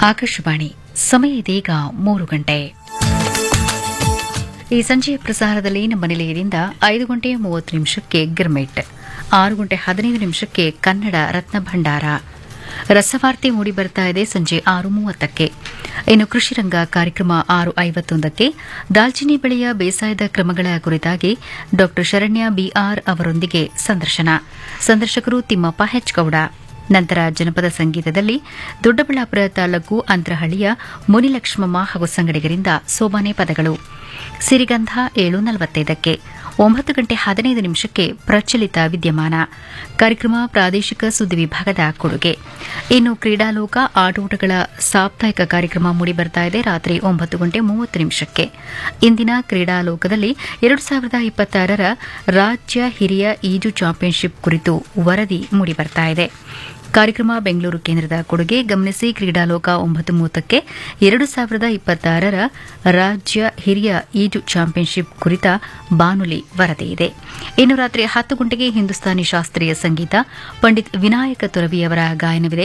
ಆಕಾಶವಾಣಿ ಸಮಯ ಇದೀಗ ಮೂರು ಗಂಟೆ ಈ ಸಂಜೆಯ ಪ್ರಸಾರದಲ್ಲಿ ನಮ್ಮ ನಿಲಯದಿಂದ ಐದು ಗಂಟೆ ಮೂವತ್ತು ನಿಮಿಷಕ್ಕೆ ಗಿರ್ಮೆಟ್ ಆರು ಗಂಟೆ ಹದಿನೈದು ನಿಮಿಷಕ್ಕೆ ಕನ್ನಡ ರತ್ನ ಭಂಡಾರ ರಸವಾರ್ತೆ ಮೂಡಿ ಬರ್ತಾ ಇದೆ ಸಂಜೆ ಆರು ಮೂವತ್ತಕ್ಕೆ ಇನ್ನು ಕೃಷಿ ರಂಗ ಕಾರ್ಯಕ್ರಮ ಆರು ಐವತ್ತೊಂದಕ್ಕೆ ದಾಲ್ಚಿನ್ನಿ ಬೆಳೆಯ ಬೇಸಾಯದ ಕ್ರಮಗಳ ಕುರಿತಾಗಿ ಡಾ ಶರಣ್ಯ ಬಿಆರ್ ಅವರೊಂದಿಗೆ ಸಂದರ್ಶನ ಸಂದರ್ಶಕರು ತಿಮ್ಮಪ್ಪ ಹೆಚ್ಗೌಡ ನಂತರ ಜನಪದ ಸಂಗೀತದಲ್ಲಿ ದೊಡ್ಡಬಳ್ಳಾಪುರ ತಾಲೂಕು ಅಂತರಹಳ್ಳಿಯ ಮುನಿಲಕ್ಷ್ಮಮ್ಮ ಹಾಗೂ ಸಂಗಡಿಗರಿಂದ ಸೋಬಾನೆ ಪದಗಳು ಸಿರಿಗಂಧ ಏಳು ನಲವತ್ತೈದಕ್ಕೆ ಒಂಬತ್ತು ಗಂಟೆ ಹದಿನೈದು ನಿಮಿಷಕ್ಕೆ ಪ್ರಚಲಿತ ವಿದ್ಯಮಾನ ಕಾರ್ಯಕ್ರಮ ಪ್ರಾದೇಶಿಕ ಸುದ್ದಿ ವಿಭಾಗದ ಕೊಡುಗೆ ಇನ್ನು ಕ್ರೀಡಾಲೋಕ ಆಟೋಟಗಳ ಸಾಪ್ತಾಹಿಕ ಕಾರ್ಯಕ್ರಮ ಮೂಡಿಬರ್ತಾ ಇದೆ ರಾತ್ರಿ ಒಂಬತ್ತು ಗಂಟೆ ಮೂವತ್ತು ನಿಮಿಷಕ್ಕೆ ಇಂದಿನ ಕ್ರೀಡಾಲೋಕದಲ್ಲಿ ಎರಡು ಸಾವಿರದ ಇಪ್ಪತ್ತಾರರ ರಾಜ್ಯ ಹಿರಿಯ ಈಜು ಚಾಂಪಿಯನ್ಶಿಪ್ ಕುರಿತು ವರದಿ ಮೂಡಿಬರ್ತಾ ಇದೆ ಕಾರ್ಯಕ್ರಮ ಬೆಂಗಳೂರು ಕೇಂದ್ರದ ಕೊಡುಗೆ ಗಮನಿಸಿ ಕ್ರೀಡಾಲೋಕ ಒಂಬತ್ತು ಮೂವತ್ತಕ್ಕೆ ಎರಡು ಸಾವಿರದ ಇಪ್ಪತ್ತಾರರ ರಾಜ್ಯ ಹಿರಿಯ ಈಜು ಚಾಂಪಿಯನ್ಶಿಪ್ ಕುರಿತ ಬಾನುಲಿ ವರದಿ ಇದೆ ಇನ್ನು ರಾತ್ರಿ ಹತ್ತು ಗಂಟೆಗೆ ಹಿಂದೂಸ್ತಾನಿ ಶಾಸ್ತ್ರೀಯ ಸಂಗೀತ ಪಂಡಿತ್ ವಿನಾಯಕ ತುರವಿಯವರ ಗಾಯನವಿದೆ